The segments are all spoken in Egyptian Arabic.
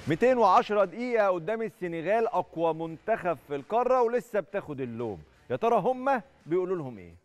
210 دقيقة قدام السنغال أقوى منتخب في القارة ولسه بتاخد اللوم يا ترى هم بيقولوا لهم إيه؟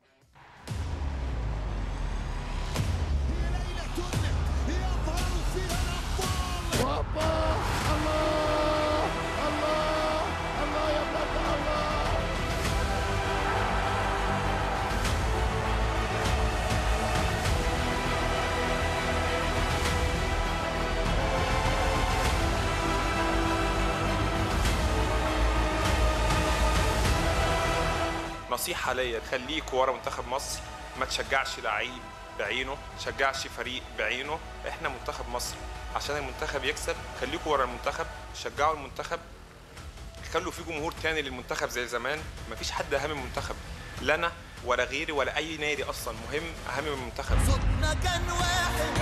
نصيحة ليا خليك ورا منتخب مصر ما تشجعش لعيب بعينه تشجعش فريق بعينه احنا منتخب مصر عشان المنتخب يكسب خليكوا ورا المنتخب شجعوا المنتخب خلوا في جمهور تاني للمنتخب زي زمان مفيش حد اهم من المنتخب لا انا ولا غيري ولا اي نادي اصلا مهم اهم من المنتخب صوتنا كان واحد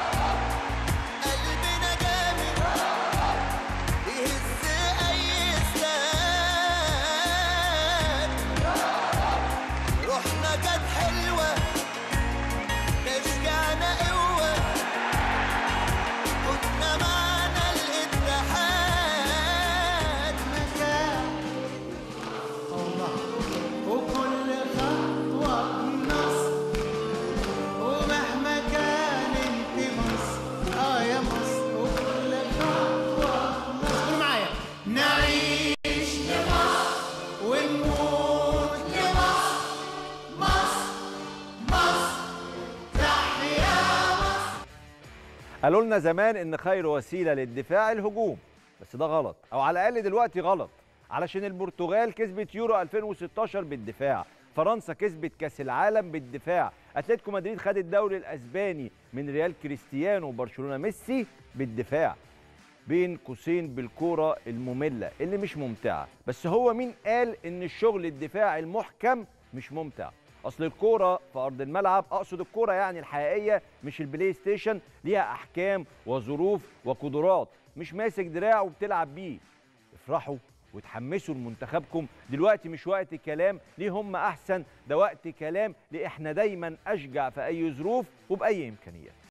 قلبنا جامد يهز اي استاد روحنا كانت حلوه تشجعنا قوه كنا معنا الاتحاد مكان وكل خطوة بنصر ومهما كان انت مصر اه يا مصر وكل خطوة بنصر قول معايا نعيش لمصر ونموت لمصر مصر مصر تحيا مصر قالوا لنا زمان إن خير وسيلة للدفاع الهجوم بس ده غلط أو على الأقل دلوقتي غلط علشان البرتغال كسبت يورو 2016 بالدفاع فرنسا كسبت كاس العالم بالدفاع اتلتيكو مدريد خد الدوري الاسباني من ريال كريستيانو وبرشلونه ميسي بالدفاع بين قوسين بالكوره الممله اللي مش ممتعه بس هو مين قال ان الشغل الدفاعي المحكم مش ممتع اصل الكوره في ارض الملعب اقصد الكوره يعني الحقيقيه مش البلاي ستيشن ليها احكام وظروف وقدرات مش ماسك دراع وبتلعب بيه افرحوا وتحمسوا لمنتخبكم دلوقتي مش وقت كلام ليه هم احسن ده وقت كلام ليه احنا دايما اشجع في اي ظروف وباي امكانيات